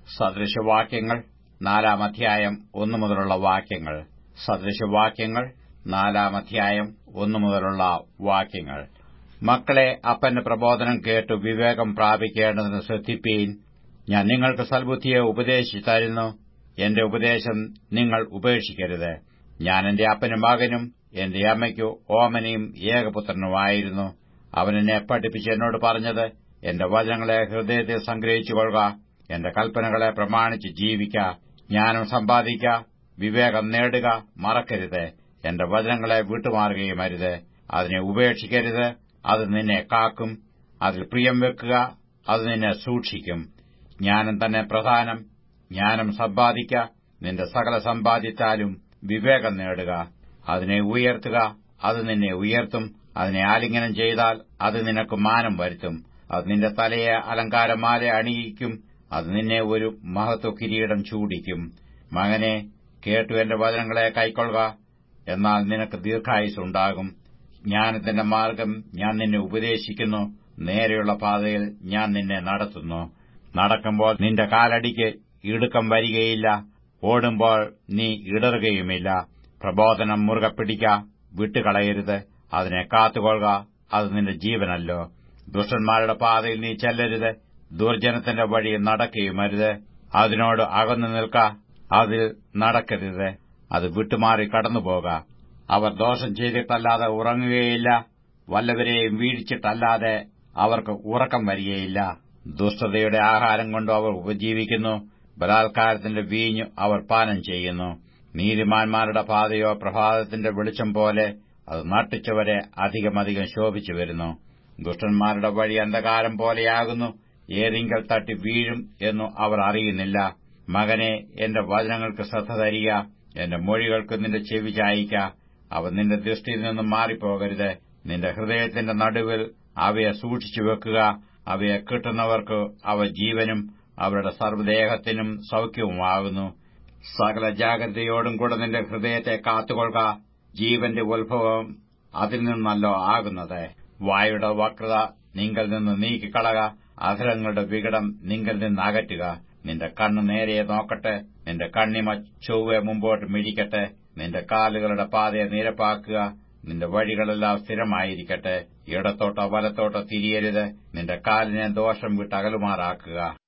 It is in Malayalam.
സദൃശവാക്യങ്ങൾ നാലാം അധ്യായം ഒന്നു മുതലുള്ള വാക്യങ്ങൾ സദൃശവാക്യങ്ങൾ നാലാം അധ്യായം ഒന്നു മുതലുള്ള വാക്യങ്ങൾ മക്കളെ അപ്പന്റെ പ്രബോധനം കേട്ടു വിവേകം പ്രാപിക്കേണ്ടതിന് ശ്രദ്ധിപ്പീൻ ഞാൻ നിങ്ങൾക്ക് സൽബുദ്ധിയെ ഉപദേശിച്ചു തരുന്നു എന്റെ ഉപദേശം നിങ്ങൾ ഉപേക്ഷിക്കരുത് ഞാൻ എന്റെ അപ്പനും മകനും എന്റെ അമ്മയ്ക്കു ഓമനയും ഏകപുത്രനുമായിരുന്നു അവൻ എന്നെ പഠിപ്പിച്ച് എന്നോട് പറഞ്ഞത് എന്റെ വചനങ്ങളെ ഹൃദയത്തിൽ സംഗ്രഹിച്ചുകൊള്ളുക എന്റെ കൽപ്പനകളെ പ്രമാണിച്ച് ജീവിക്ക ജ്ഞാനം സമ്പാദിക്ക വിവേകം നേടുക മറക്കരുത് എന്റെ വചനങ്ങളെ വിട്ടുമാറുകയും അരുത് അതിനെ ഉപേക്ഷിക്കരുത് അത് നിന്നെ കാക്കും അതിൽ പ്രിയം വെക്കുക അത് നിന്നെ സൂക്ഷിക്കും ജ്ഞാനം തന്നെ പ്രധാനം ജ്ഞാനം സമ്പാദിക്ക നിന്റെ സകല സമ്പാദ്യത്താലും വിവേകം നേടുക അതിനെ ഉയർത്തുക അത് നിന്നെ ഉയർത്തും അതിനെ ആലിംഗനം ചെയ്താൽ അത് നിനക്ക് മാനം വരുത്തും അത് നിന്റെ തലയെ അലങ്കാരമാല അണിയിക്കും അത് നിന്നെ ഒരു മഹത്വ കിരീടം ചൂടിക്കും മകനെ കേട്ടു എന്റെ വചനങ്ങളെ കൈക്കൊള്ളുക എന്നാൽ നിനക്ക് ദീർഘായുസുണ്ടാകും ജ്ഞാനത്തിന്റെ മാർഗം ഞാൻ നിന്നെ ഉപദേശിക്കുന്നു നേരെയുള്ള പാതയിൽ ഞാൻ നിന്നെ നടത്തുന്നു നടക്കുമ്പോൾ നിന്റെ കാലടിക്ക് ഇടുക്കം വരികയില്ല ഓടുമ്പോൾ നീ ഇടറുകയുമില്ല പ്രബോധനം മുറുകെ പിടിക്ക വിട്ടുകളയരുത് അതിനെ കാത്തുകൊള്ളുക അത് നിന്റെ ജീവനല്ലോ ദുഷ്ടന്മാരുടെ പാതയിൽ നീ ചെല്ലരുത് ദുർജനത്തിന്റെ വഴി നടക്കുകയുമരുത് അതിനോട് അകന്നു നിൽക്ക അതിൽ നടക്കരുത് അത് വിട്ടുമാറി കടന്നുപോക അവർ ദോഷം ചെയ്തിട്ടല്ലാതെ ഉറങ്ങുകയില്ല വല്ലവരെയും വീഴിച്ചിട്ടല്ലാതെ അവർക്ക് ഉറക്കം വരികയില്ല ദുഷ്ടതയുടെ ആഹാരം കൊണ്ട് അവർ ഉപജീവിക്കുന്നു ബലാത്കാരത്തിന്റെ വീഞ്ഞു അവർ പാനം ചെയ്യുന്നു നീതിമാന്മാരുടെ പാതയോ പ്രഭാതത്തിന്റെ വെളിച്ചം പോലെ അത് നട്ടിച്ചവരെ അധികമധികം ശോഭിച്ചു വരുന്നു ദുഷ്ടന്മാരുടെ വഴി അന്ധകാരം പോലെയാകുന്നു ഏതെങ്കിൽ തട്ടി വീഴും എന്നു അവർ അറിയുന്നില്ല മകനെ എന്റെ വചനങ്ങൾക്ക് ശ്രദ്ധ തരിക എന്റെ മൊഴികൾക്ക് നിന്റെ ചെവി ചായിക്ക അവ നിന്റെ ദൃഷ്ടിയിൽ നിന്നും മാറിപ്പോകരുത് നിന്റെ ഹൃദയത്തിന്റെ നടുവിൽ അവയെ സൂക്ഷിച്ചു വെക്കുക അവയെ കിട്ടുന്നവർക്ക് അവ ജീവനും അവരുടെ സർവ്വദേഹത്തിനും സൌഖ്യവുമാകുന്നു സകല ജാഗ്രതയോടും കൂടെ നിന്റെ ഹൃദയത്തെ കാത്തുകൊള്ളുക ജീവന്റെ ഉത്ഭവം അതിൽ നിന്നല്ലോ ആകുന്നത് വായുടെ വക്രത നിങ്ങൾ നിന്ന് നീക്കിക്കളക അധരങ്ങളുടെ വികടം നിങ്ങൾ നിന്ന് അകറ്റുക നിന്റെ കണ്ണ് നേരെ നോക്കട്ടെ നിന്റെ കണ്ണിമ ചൊവ്വെ മുമ്പോട്ട് മിഴിക്കട്ടെ നിന്റെ കാലുകളുടെ പാതയെ നിരപ്പാക്കുക നിന്റെ വഴികളെല്ലാം സ്ഥിരമായിരിക്കട്ടെ ഇടത്തോട്ടോ വലത്തോട്ടോ തിരിയരുത് നിന്റെ കാലിനെ ദോഷം വിട്ടകലുമാറാക്കുക